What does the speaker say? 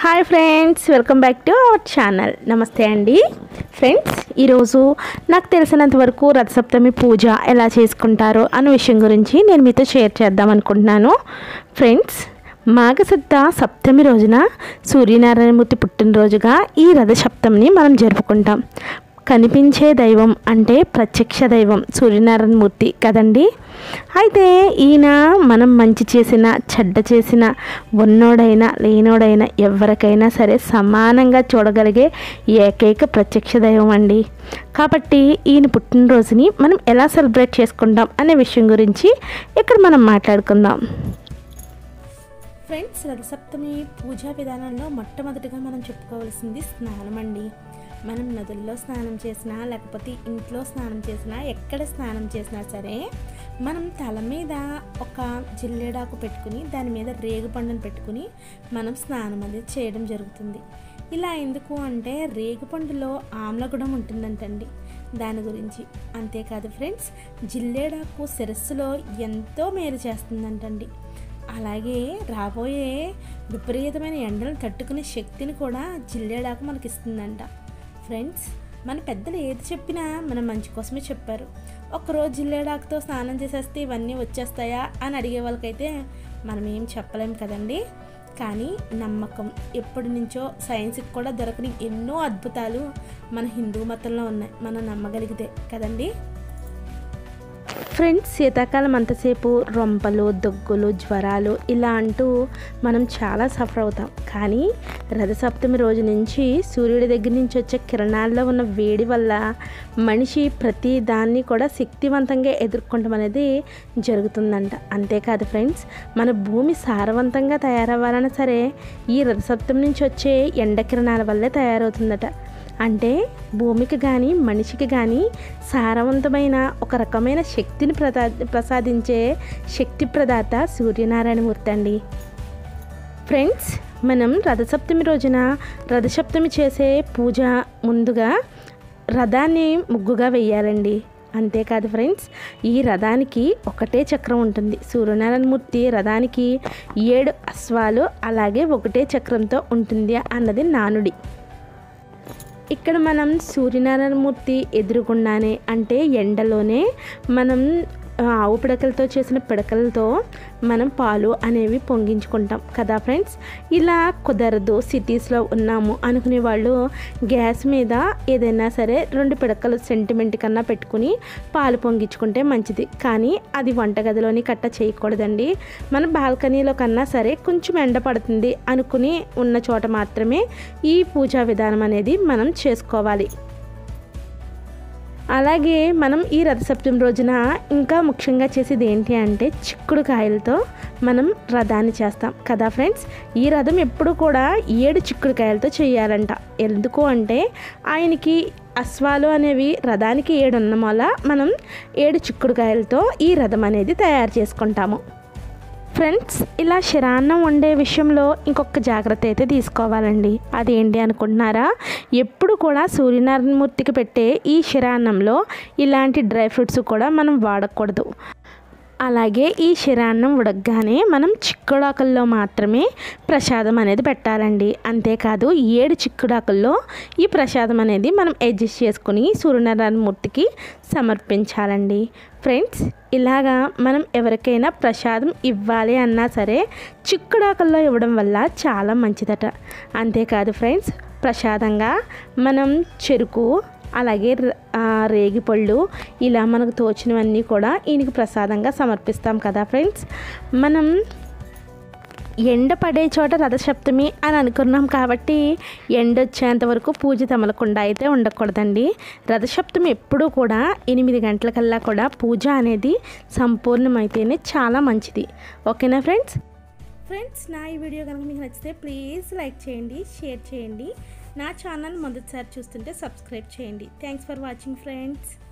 hi friends welcome back to our channel నమస్తే అండి friends ఈరోజు నాకు తెలిసినంత వరకు రథసప్తమి పూజ ఎలా చేసుకుంటారో అనే విషయం గురించి నేను మీతో షేర్ చేద్దాం అనుకుంటున్నాను ఫ్రెండ్స్ మాఘశుద్ధ సప్తమి రోజున సూర్యనారాయణమూర్తి పుట్టినరోజుగా ఈ రథసప్తమిని మనం జరుపుకుంటాం కనిపించే దైవం అంటే ప్రత్యక్ష దైవం సూర్యనారాయణమూర్తి కదండి అయితే ఈయన మనం మంచి చేసిన చెడ్డ చేసిన ఉన్నోడైనా లేనోడైనా ఎవరికైనా సరే సమానంగా చూడగలిగే ఏకైక ప్రత్యక్ష దైవం అండి కాబట్టి ఈయన పుట్టినరోజుని మనం ఎలా సెలబ్రేట్ చేసుకుంటాం అనే విషయం గురించి ఇక్కడ మనం మాట్లాడుకుందాం ఫ్రెండ్స్ రథసప్తమి పూజా విధానంలో మొట్టమొదటిగా మనం చెప్పుకోవాల్సింది స్నానం అండి మనం నదుల్లో స్నానం చేసినా లేకపోతే ఇంట్లో స్నానం చేసినా ఎక్కడ స్నానం చేసినా సరే మనం తల మీద ఒక జిల్లేడాకు పెట్టుకుని దాని మీద రేగు పండును పెట్టుకుని మనం స్నానం అనేది చేయడం జరుగుతుంది ఇలా ఎందుకు అంటే రేగుపండులో ఆమ్లగుణం ఉంటుందంటండి దాని గురించి అంతేకాదు ఫ్రెండ్స్ జిల్లేడాకు శిరస్సులో ఎంతో మేలు చేస్తుందంటండి అలాగే రాబోయే విపరీతమైన ఎండలను తట్టుకునే శక్తిని కూడా జిల్లేడాకు మనకి ఇస్తుందంట ఫ్రెండ్స్ మన పెద్దలు ఏది చెప్పినా మన మంచి కోసమే చెప్పారు ఒక్కరోజు జిల్లేడాకుతో స్నానం చేసేస్తే ఇవన్నీ వచ్చేస్తాయా అని అడిగే వాళ్ళకైతే మనం ఏం చెప్పలేం కదండి కానీ నమ్మకం ఎప్పటి నుంచో సైన్స్కి కూడా దొరకని ఎన్నో అద్భుతాలు మన హిందూ మతంలో ఉన్నాయి మనం నమ్మగలిగితే కదండి ఫ్రెండ్స్ శీతాకాలం అంతసేపు రొంపలు దగ్గులు జ్వరాలు ఇలా అంటూ మనం చాలా సఫర్ అవుతాం కానీ రథసప్తమి రోజు నుంచి సూర్యుడి దగ్గర నుంచి వచ్చే కిరణాల్లో ఉన్న వేడి వల్ల మనిషి ప్రతి దాన్ని కూడా శక్తివంతంగా ఎదుర్కొంటాం అనేది జరుగుతుందంట అంతేకాదు ఫ్రెండ్స్ మన భూమి సారవంతంగా తయారవ్వాలన్నా సరే ఈ రథసప్తమి నుంచి వచ్చే ఎండ కిరణాల వల్లే తయారవుతుందట అంటే భూమికి కానీ మనిషికి కానీ సారవంతమైన ఒక రకమైన శక్తిని ప్రదా ప్రసాదించే శక్తి ప్రదాత సూర్యనారాయణమూర్తి అండి ఫ్రెండ్స్ మనం రథసప్తమి రోజున రథసప్తమి చేసే పూజ ముందుగా రథాన్ని ముగ్గుగా వేయాలండి అంతేకాదు ఫ్రెండ్స్ ఈ రథానికి ఒకటే చక్రం ఉంటుంది సూర్యనారాయణమూర్తి రథానికి ఏడు అశ్వాలు అలాగే ఒకటే చక్రంతో ఉంటుంది అన్నది నానుడి ఇక్కడ మనం సూర్యనారాయణమూర్తి ఎదురుగుండానే అంటే ఎండలోనే మనం ఆవు పిడకలతో చేసిన పిడకలతో మనం పాలు అనేవి పొంగించుకుంటాం కదా ఫ్రెండ్స్ ఇలా కుదరదు సిటీస్లో ఉన్నాము అనుకునే వాళ్ళు గ్యాస్ మీద ఏదైనా సరే రెండు పిడకలు సెంటిమెంట్ కన్నా పెట్టుకుని పాలు పొంగించుకుంటే మంచిది కానీ అది వంటగదిలోని కట్ట చేయకూడదండి మన బాల్కనీలో కన్నా సరే కొంచెం ఎండ పడుతుంది అనుకుని ఉన్న చోట మాత్రమే ఈ పూజా విధానం అనేది మనం చేసుకోవాలి అలాగే మనం ఈ రథసప్తమి రోజున ఇంకా ముఖ్యంగా చేసేది ఏంటి అంటే చిక్కుడు కాయలతో మనం రథాన్ని చేస్తాం కదా ఫ్రెండ్స్ ఈ రథం ఎప్పుడు కూడా ఏడు చిక్కుడు కాయలతో చేయాలంట ఎందుకు అంటే ఆయనకి అశ్వాలు అనేవి రథానికి ఏడు ఉన్న వల్ల మనం ఏడు చిక్కుడు కాయలతో ఈ రథం అనేది తయారు చేసుకుంటాము ఫ్రెండ్స్ ఇలా శిరాన్నం వండే విషయంలో ఇంకొక జాగ్రత్త అయితే తీసుకోవాలండి అదేంటి అనుకుంటున్నారా ఎప్పుడు కూడా సూర్యనారాయణమూర్తికి పెట్టే ఈ శిరాన్నంలో ఇలాంటి డ్రై ఫ్రూట్స్ కూడా మనం వాడకూడదు అలాగే ఈ శిరాన్నం ఉడకగానే మనం చిక్కుడాకుల్లో మాత్రమే ప్రసాదం అనేది పెట్టాలండి అంతేకాదు ఏడు చిక్కుడాకుల్లో ఈ ప్రసాదం అనేది మనం అడ్జస్ట్ చేసుకుని సూర్యనారాయణమూర్తికి సమర్పించాలండి ఫ్రెండ్స్ ఇలాగా మనం ఎవరికైనా ప్రసాదం ఇవ్వాలి అన్నా సరే చిక్కుడాకుల్లో ఇవ్వడం వల్ల చాలా మంచిదట అంతేకాదు ఫ్రెండ్స్ ప్రసాదంగా మనం చెరుకు అలాగే రేగిపళ్ళు ఇలా మనకు తోచినవన్నీ కూడా ఈయనకి ప్రసాదంగా సమర్పిస్తాం కదా ఫ్రెండ్స్ మనం ఎండ పడే చోట రథసప్తమి అని అనుకున్నాం కాబట్టి ఎండ వచ్చేంత వరకు పూజ తమలకుండా అయితే ఉండకూడదండి రథసప్తమి ఎప్పుడూ కూడా ఎనిమిది గంటలకల్లా కూడా పూజ అనేది సంపూర్ణమైతేనే చాలా మంచిది ఓకేనా ఫ్రెండ్స్ ఫ్రెండ్స్ నా ఈ వీడియో కనుక మీకు నచ్చితే ప్లీజ్ లైక్ చేయండి షేర్ చేయండి నా ఛానల్ మొదటిసారి చూస్తుంటే సబ్స్క్రైబ్ చేయండి థ్యాంక్స్ ఫర్ వాచింగ్ ఫ్రెండ్స్